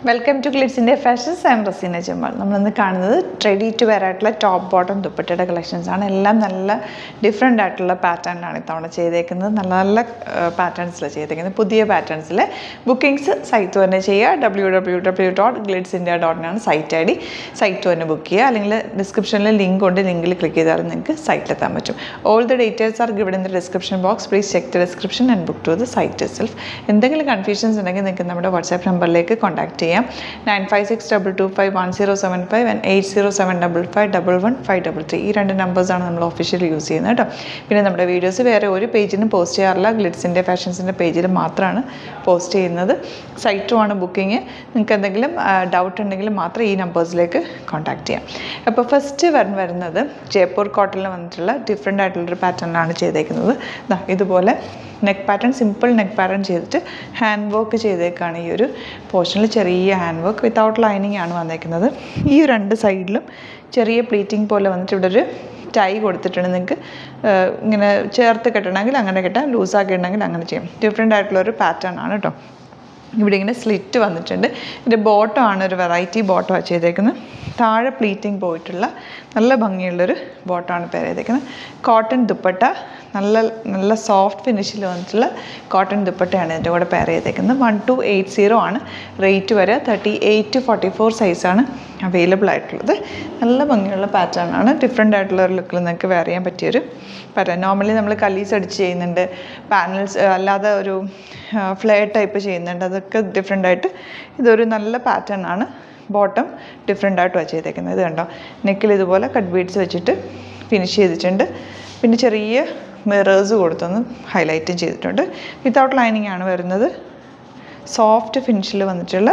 welcome to ഗ്ലിറ്റ്സിൻ്റെ fashions and Razeena Jamal നമ്മളിന്ന് കാണുന്നത് റെഡി ടു വെയർ ആയിട്ടുള്ള ടോപ്പ് ബോട്ടം ദുപ്പട്ടയുടെ കളക്ഷൻസ് ആണ് എല്ലാം നല്ല ഡിഫറെൻ്റ് ആയിട്ടുള്ള പാറ്റേണിലാണ് ഇത്തവണ ചെയ്തേക്കുന്നത് നല്ല നല്ല പാറ്റേൺസിലാണ് ചെയ്തേക്കുന്നത് പുതിയ പാറ്റേൺസിൽ ബുക്കിംഗ്സ് സൈറ്റ് തന്നെ ചെയ്യുക W W W dot Glitz India ഡോട്ടിനാണ് സൈറ്റ് ഐ ഡി സൈറ്റ് തന്നെ ബുക്ക് ചെയ്യുക അല്ലെങ്കിൽ ഡിസ്ക്രിപ്ഷനിൽ ലിങ്ക് ഉണ്ട് ലിങ്കിൽ ക്ലിക്ക് ചെയ്താൽ നിങ്ങൾക്ക് സൈറ്റിലെത്താൻ പറ്റും all the details are given in the description box please check the description and book to the site self എന്തെങ്കിലും കൺഫ്യൂഷൻസ് ഉണ്ടെങ്കിൽ നിങ്ങൾക്ക് നമ്മുടെ വാട്സാപ്പ് നമ്പറിലേക്ക് കോൺടാക്ട് ചെയ്യാം nine five six double two five one zero seven five and eight zero seven double five double one five double three ഈ രണ്ട് നമ്പേഴ്സാണ് നമ്മൾ officially use ചെയ്യുന്നത് കേട്ടോ പിന്നെ നമ്മുടെ വീഡിയോസ് വേറെ ഒരു പേജിനും പോസ്റ്റ് ചെയ്യാറില്ല ഗ്ലിറ്റ്സിൻ്റെ ഫാഷൻസിൻ്റെ പേജിൽ മാത്രമാണ് പോസ്റ്റ് ചെയ്യുന്നത് സൈറ്റുമാണ് ബുക്കിംഗ് നിങ്ങൾക്ക് എന്തെങ്കിലും ഡൗട്ട് ഉണ്ടെങ്കിൽ മാത്രം ഈ നമ്പേഴ്സിലേക്ക് കോൺടാക്ട് ചെയ്യാം അപ്പോൾ ഫസ്റ്റ് വരൻ വരുന്നത് ജയ്പൂർ കോട്ടണിൽ വന്നിട്ടുള്ള ഡിഫറെൻ്റ് ആയിട്ടുള്ളൊരു പാറ്റേണിലാണ് ചെയ്തേക്കുന്നത് ദാ ഇതുപോലെ neck pattern simple neck pattern ചെയ്തിട്ട് ഹാൻഡ് വർക്ക് ചെയ്തേക്കാണ് ഈ ഒരു പോർഷനിൽ ചെറിയ ഹാൻഡ് വർക്ക് വിത്തൗട്ട് ലൈനിങ് ആണ് വന്നേക്കുന്നത് ഈ രണ്ട് സൈഡിലും ചെറിയ പ്ലീറ്റിംഗ് പോലെ വന്നിട്ട് ഇവിടെ ഒരു ടൈ കൊടുത്തിട്ടുണ്ട് നിങ്ങൾക്ക് ഇങ്ങനെ ചേർത്ത് കെട്ടണമെങ്കിൽ അങ്ങനെ കെട്ടാം ലൂസാക്കി ഇടണമെങ്കിൽ അങ്ങനെ ചെയ്യും ഡിഫറെൻ്റ് ആയിട്ടുള്ളൊരു പാറ്റേൺ ആണ് കേട്ടോ ഇവിടെ ഇങ്ങനെ സ്ലിറ്റ് വന്നിട്ടുണ്ട് ഇതിൻ്റെ ബോട്ടം ആണ് ഒരു വെറൈറ്റി ബോട്ടമാണ് ചെയ്തേക്കുന്നത് താഴെ പ്ലീറ്റിംഗ് പോയിട്ടുള്ള നല്ല ഭംഗിയുള്ളൊരു ബോട്ടമാണ് പേര് ചെയ്തേക്കുന്നത് കോട്ടൺ ദുപ്പട്ട നല്ല നല്ല സോഫ്റ്റ് ഫിനിഷിൽ വന്നിട്ടുള്ള കോട്ടൺ ദുപ്പട്ടയാണ് ഇതിൻ്റെ കൂടെ പെയർ ചെയ്തേക്കുന്നത് വൺ ടു എയ്റ്റ് സീറോ ആണ് റേറ്റ് വരെ thirty eight to forty four സൈസാണ് അവൈലബിൾ ആയിട്ടുള്ളത് നല്ല ഭംഗിയുള്ള പാറ്റേൺ ആണ് ഡിഫറെൻ്റ് ആയിട്ടുള്ള ഒരു ലുക്കിൽ നിങ്ങൾക്ക് വെയർ ചെയ്യാൻ പറ്റിയൊരു പാറ്റേൺ നോർമലി നമ്മൾ കല്ലീസ് അടിച്ച് ചെയ്യുന്നുണ്ട് പാനൽസ് അല്ലാതെ ഒരു ഫ്ലെയർ ടൈപ്പ് ചെയ്യുന്നുണ്ട് അതൊക്കെ ഡിഫറെൻ്റ് ആയിട്ട് ഇതൊരു നല്ല പാറ്റേൺ ആണ് ബോട്ടം ഡിഫറെൻ്റ് ആയിട്ട് വെച്ച് ചെയ്തേക്കുന്നത് ഇത് കണ്ടോ നെക്കിൽ ഇതുപോലെ കട്ട് ബീഡ്സ് വെച്ചിട്ട് ഫിനിഷ് ചെയ്തിട്ടുണ്ട് പിന്നെ ചെറിയ മിറേഴ്സ് കൊടുത്തൊന്ന് ഹൈലൈറ്റും ചെയ്തിട്ടുണ്ട് വിത്തൗട്ട് ലൈനിങ് ആണ് വരുന്നത് സോഫ്റ്റ് ഫിനിഷിൽ വന്നിട്ടുള്ള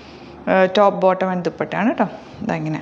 ടോപ്പ് ബോട്ടം ആൻഡ് ദുപ്പട്ടയാണ് കേട്ടോ ഇതങ്ങനെ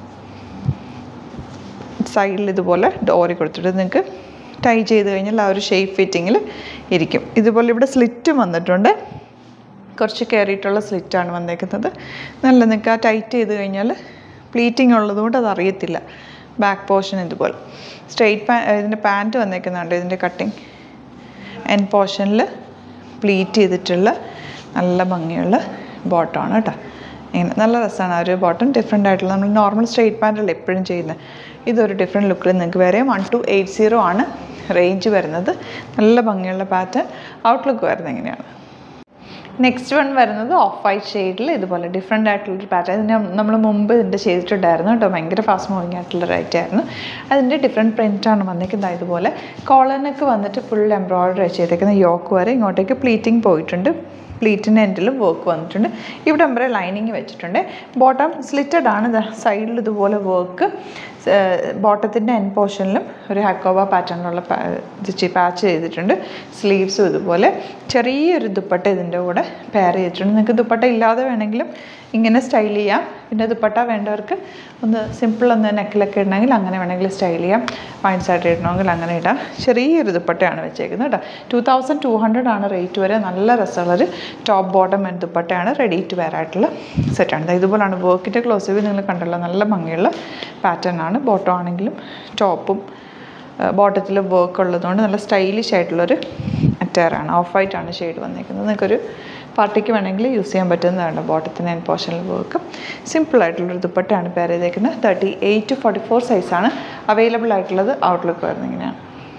സൈഡിൽ ഇതുപോലെ ഡോറി കൊടുത്തിട്ട് നിങ്ങൾക്ക് ടൈ ചെയ്ത് കഴിഞ്ഞാൽ ആ ഒരു ഷേപ്പ് ഫിറ്റിങ്ങിൽ ഇരിക്കും ഇതുപോലെ ഇവിടെ സ്ലിറ്റും വന്നിട്ടുണ്ട് കുറച്ച് കയറിയിട്ടുള്ള സ്ലിറ്റാണ് വന്നേക്കുന്നത് നല്ല നിങ്ങൾക്ക് ആ ടൈറ്റ് ചെയ്ത് കഴിഞ്ഞാൽ പ്ലീറ്റിംഗ് ഉള്ളതുകൊണ്ട് അത് അറിയത്തില്ല ബാക്ക് പോർഷൻ ഇതുപോലെ സ്ട്രെയിറ്റ് പാൻ ഇതിൻ്റെ പാൻറ്റ് വന്നേക്കുന്നുണ്ട് ഇതിൻ്റെ കട്ടിങ് എൻ പോർഷനിൽ പ്ലീറ്റ് ചെയ്തിട്ടുള്ള നല്ല ഭംഗിയുള്ള ബോട്ടമാണ് കേട്ടോ ഇങ്ങനെ നല്ല രസമാണ് ആ ഒരു ബോട്ടം ഡിഫറെൻ്റ് ആയിട്ടുള്ള നമ്മൾ നോർമൽ സ്ട്രെയിറ്റ് പാൻറ്റല്ല എപ്പോഴും ചെയ്യുന്നത് ഇതൊരു ഡിഫറെൻറ്റ് ലുക്കിൽ നിങ്ങൾക്ക് വരെ വൺ ടു എയ്റ്റ് സീറോ ആണ് റേഞ്ച് വരുന്നത് നല്ല ഭംഗിയുള്ള പാറ്റേൺ ഔട്ട്ലുക്ക് വരുന്നത് എങ്ങനെയാണ് നെക്സ്റ്റ് വൺ വരുന്നത് ഓഫ് വൈറ്റ് ഷെയ്ഡിൽ ഇതുപോലെ ഡിഫറെൻ്റ് ആയിട്ടുള്ളൊരു പാറ്റേൺ ഇതിന് നമ്മൾ മുമ്പ് ഇതിൻ്റെ ചെയ്തിട്ടുണ്ടായിരുന്നു കേട്ടോ ഭയങ്കര ഫാസ്റ്റ് മൂവിങ് ആയിട്ടുള്ള റൈറ്റ് ആയിരുന്നു അതിൻ്റെ ഡിഫറെൻറ്റ് പ്രിൻ്റാണ് വന്നിരിക്കുന്നത് ഇതുപോലെ കോളനൊക്കെ വന്നിട്ട് ഫുൾ എംബ്രോയിഡറി ചെയ്തേക്കുന്ന യോക്ക് വരെ ഇങ്ങോട്ടേക്ക് പ്ലീറ്റിംഗ് പോയിട്ടുണ്ട് പ്ലീറ്റിൻ്റെ എൻഡിലും വർക്ക് വന്നിട്ടുണ്ട് ഇവിടെ വരെ ലൈനിങ് വെച്ചിട്ടുണ്ട് ബോട്ടം സ്ലിറ്റഡ് ആണ് സൈഡിൽ ഇതുപോലെ വർക്ക് ബോട്ടത്തിൻ്റെ എൻ പോർഷനിലും ഒരു ഹക്കോവ പാറ്റേണിലുള്ള പാച്ച് ചെയ്തിട്ടുണ്ട് സ്ലീവ്സും ഇതുപോലെ ചെറിയൊരു ദുപ്പട്ട ഇതിൻ്റെ കൂടെ പെയർ ചെയ്തിട്ടുണ്ട് നിങ്ങൾക്ക് ദുപ്പട്ട ഇല്ലാതെ വേണമെങ്കിലും ഇങ്ങനെ സ്റ്റൈൽ ചെയ്യാം പിന്നെ ദുപ്പട്ട വേണ്ടവർക്ക് ഒന്ന് സിമ്പിൾ ഒന്ന് നെക്കിലൊക്കെ ഇടണമെങ്കിൽ അങ്ങനെ വേണമെങ്കിൽ സ്റ്റൈൽ ചെയ്യാം വൈൻ സൈഡ് ഇടണമെങ്കിൽ അങ്ങനെ ഇടാം ചെറിയൊരു ദുപ്പട്ടയാണ് വെച്ചേക്കുന്നത് കേട്ടോ ടു തൗസൻഡ് ടു ഹൺഡ്രഡ് ആണ് റേറ്റ് വരെ നല്ല രസമുള്ളൊരു ടോപ്പ് ബോട്ടം ആൻഡ് ദുപ്പട്ടയാണ് റെഡി ടു വെയർ ആയിട്ടുള്ള സെറ്റാണ് ഇതുപോലാണ് വർക്കിൻ്റെ ക്ലോസ് വ്യൂ നിങ്ങൾ കണ്ടല്ലോ നല്ല ഭംഗിയുള്ള പാറ്റേൺ ആണ് ബോട്ടം ആണെങ്കിലും ടോപ്പും ബോട്ടത്തിൽ വർക്ക് ഉള്ളതുകൊണ്ട് നല്ല സ്റ്റൈലിഷ് ആയിട്ടുള്ളൊരു അറ്റയറാണ് ഓഫ് വൈറ്റ് ആണ് ഷെയ്ഡ് വന്നിരിക്കുന്നത് നിങ്ങൾക്കൊരു പാർട്ടിക്ക് വേണമെങ്കിൽ യൂസ് ചെയ്യാൻ പറ്റുന്നതാണ് ബോട്ടത്തിന് ആൻഡ് പോർഷനിൽ വർക്ക് സിമ്പിൾ ആയിട്ടുള്ളൊരു ദുപ്പട്ടയാണ് പേർ ചെയ്തേക്കുന്നത് thirty eight to forty four സൈസാണ് അവൈലബിൾ ആയിട്ടുള്ളത് ഔട്ട്ലുക്ക് വരുന്നത് ഇങ്ങനെയാണ്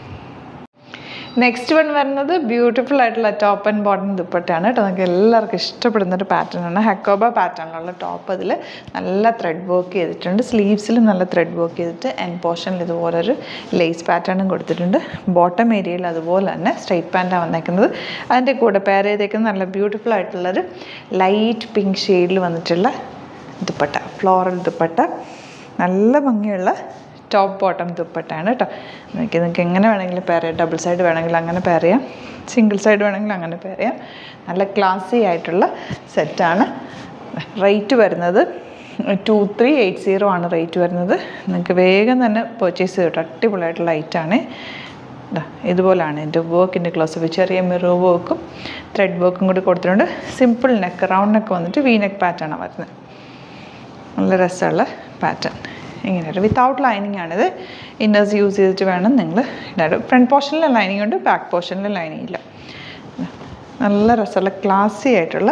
നെക്സ്റ്റ് വൺ വരുന്നത് ബ്യൂട്ടിഫുൾ ആയിട്ടുള്ള ടോപ്പ് ആൻഡ് ബോട്ടം ദുപ്പട്ടയാണ് കേട്ടോ നമുക്ക് എല്ലാവർക്കും ഇഷ്ടപ്പെടുന്ന ഒരു പാറ്റേൺ ആണ് ഹക്കോബ പാറ്റേണിലുള്ള ടോപ്പ് അതിൽ നല്ല ത്രെഡ് വർക്ക് ചെയ്തിട്ടുണ്ട് സ്ലീവ്സിലും നല്ല ത്രെഡ് വർക്ക് ചെയ്തിട്ട് എൻ പോർഷനിൽ ഇതുപോലെ ഒരു ലേസ് പാറ്റേണും കൊടുത്തിട്ടുണ്ട് ബോട്ടം ഏരിയയിൽ അതുപോലെ തന്നെ സ്ട്രൈറ്റ് പാൻറ്റാണ് വന്നേക്കുന്നത് അതിൻ്റെ കൂടെ പെയർ ചെയ്തേക്കുന്ന നല്ല ബ്യൂട്ടിഫുൾ ആയിട്ടുള്ളൊരു ലൈറ്റ് പിങ്ക് ഷെയ്ഡിൽ വന്നിട്ടുള്ള ദുപ്പട്ട ഫ്ലോറൽ ദുപ്പട്ട നല്ല ഭംഗിയുള്ള ടോപ്പ് ബോട്ടം ദുപ്പട്ടയാണ് കേട്ടോ നിങ്ങൾക്ക് നിങ്ങൾക്ക് എങ്ങനെ വേണമെങ്കിലും പെയർ ചെയ്യാം ഡബിൾ സൈഡ് വേണമെങ്കിൽ അങ്ങനെ പെയർ ചെയ്യാം സിംഗിൾ സൈഡ് വേണമെങ്കിൽ അങ്ങനെ പെയർ ചെയ്യാം നല്ല ക്ലാസി ആയിട്ടുള്ള സെറ്റാണ് റേറ്റ് വരുന്നത് ടു ത്രീ എയ്റ്റ് സീറോ ആണ് റേറ്റ് വരുന്നത് നിങ്ങൾക്ക് വേഗം തന്നെ പർച്ചേസ് ചെയ്തിട്ട് അടിപൊളിയായിട്ടുള്ള ഐറ്റാണ് ഇതുപോലാണ് എൻ്റെ വർക്കിൻ്റെ ക്ലോസ് ചെറിയ മിറർ വർക്കും ത്രെഡ് വർക്കും കൂടി കൊടുത്തിട്ടുണ്ട് സിമ്പിൾ നെക്ക് റൗണ്ട് നെക്ക് വന്നിട്ട് വി നെക്ക് പാറ്റേണാണ് വരുന്നത് നല്ല രസമുള്ള പാറ്റേൺ ഇങ്ങനെ വിത്തൗട്ട് ലൈനിങ് ആണിത് ഇന്നേഴ്സ് യൂസ് ചെയ്തിട്ട് വേണം നിങ്ങൾ ഇടാറ് ഫ്രണ്ട് പോർഷനിൽ ലൈനിങ് ഉണ്ട് ബാക്ക് പോർഷനിൽ ലൈനിങ് ഇല്ല നല്ല രസമുള്ള ക്ലാസി ആയിട്ടുള്ള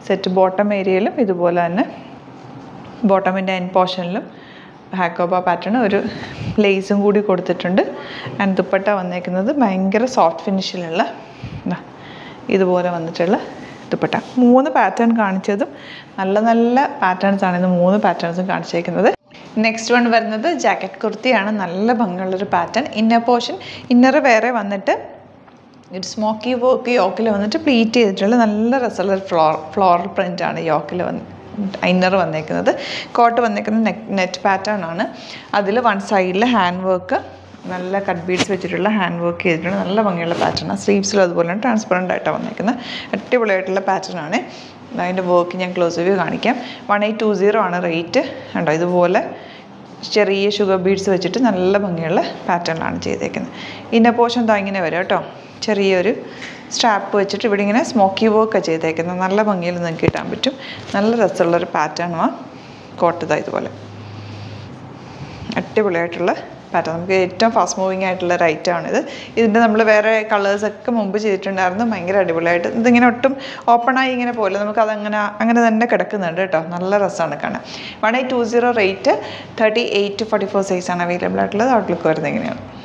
സെറ്റ് ബോട്ടം ഏരിയയിലും ഇതുപോലെ തന്നെ ബോട്ടമിൻ്റെ എൻ പോർഷനിലും ഹാക്കോബ പാറ്റേൺ ഒരു ലേസും കൂടി കൊടുത്തിട്ടുണ്ട് ആൻഡ് ദുപ്പട്ട വന്നേക്കുന്നത് ഭയങ്കര സോഫ്റ്റ് ഫിനിഷിലുള്ള ദാ ഇതുപോലെ വന്നിട്ടുള്ള ദുപ്പട്ട മൂന്ന് പാറ്റേൺ കാണിച്ചതും നല്ല നല്ല പാറ്റേൺസ് ആണ് ഇത് മൂന്ന് പാറ്റേൺസും കാണിച്ചേക്കുന്നത് നെക്സ്റ്റ് വൺ വരുന്നത് ജാക്കറ്റ് കുർത്തിയാണ് നല്ല ഭംഗിയുള്ളൊരു പാറ്റേൺ ഇന്നർ പോർഷൻ ഇന്നർ വേറെ വന്നിട്ട് ഒരു സ്മോക്കി വർക്ക് യോക്കിൽ വന്നിട്ട് പ്ലീറ്റ് ചെയ്തിട്ടുള്ള നല്ല രസമുള്ള ഫ്ലോർ ഫ്ലോറൽ പ്രിൻ്റ് ആണ് യോക്കിൽ വന്ന് ഇന്നർ വന്നേക്കുന്നത് കോട്ട് വന്നേക്കുന്നത് നെക്ക് നെറ്റ് പാറ്റേൺ ആണ് അതിൽ വൺ സൈഡിൽ ഹാൻഡ് വർക്ക് നല്ല കട്ട് ബീഡ്സ് വെച്ചിട്ടുള്ള ഹാൻഡ് വർക്ക് ചെയ്തിട്ടുണ്ട് നല്ല ഭംഗിയുള്ള പാറ്റേൺ ആണ് സ്ലീവ്സിലും അതുപോലെ തന്നെ ട്രാൻസ്പെറൻ്റ് ആയിട്ടാണ് വന്നേക്കുന്നത് അടിപൊളിയായിട്ടുള്ള പാറ്റേൺ ആണ് അതിൻ്റെ വർക്ക് ഞാൻ ക്ലോസ് വ്യൂ കാണിക്കാം വൺ എയ്റ്റ് ടു സീറോ ആണ് റേറ്റ് കണ്ടോ ഇതുപോലെ ചെറിയ ഷുഗർ ബീഡ്സ് വെച്ചിട്ട് നല്ല ഭംഗിയുള്ള പാറ്റേണിലാണ് ചെയ്തേക്കുന്നത് ഇന്ന പോർഷൻ താ ഇങ്ങനെ വരും കേട്ടോ ചെറിയൊരു സ്ട്രാപ്പ് വെച്ചിട്ട് ഇവിടെ ഇങ്ങനെ സ്മോക്കി വർക്കാണ് ചെയ്തേക്കുന്നത് നല്ല ഭംഗിയിൽ നിങ്ങൾക്ക് കിട്ടാൻ പറ്റും നല്ല രസമുള്ളൊരു പാറ്റേണുമാണ് കോട്ടത ഇതുപോലെ അടിപൊളിയായിട്ടുള്ള പാറ്റേൺ നമുക്ക് ഏറ്റവും ഫാസ്റ്റ് മൂവിങ് ആയിട്ടുള്ള ഒരു ഐറ്റമാണിത് ഇതിൻ്റെ നമ്മൾ വേറെ കളേഴ്സൊക്കെ മുമ്പ് ചെയ്തിട്ടുണ്ടായിരുന്നു ഭയങ്കര അടിപൊളിയായിട്ട് ഇതിങ്ങനെ ഒട്ടും ഓപ്പണായി ഇങ്ങനെ പോലെ നമുക്ക് അതങ്ങനെ അങ്ങനെ തന്നെ കിടക്കുന്നുണ്ട് കേട്ടോ നല്ല രസമാണ് കാണാൻ one eight two zero rate thirty eight forty four സൈസാണ് അവൈലബിൾ ആയിട്ടുള്ളത് ഔട്ട്ലുക്ക് വരുന്നത് ഇങ്ങനെയാണ്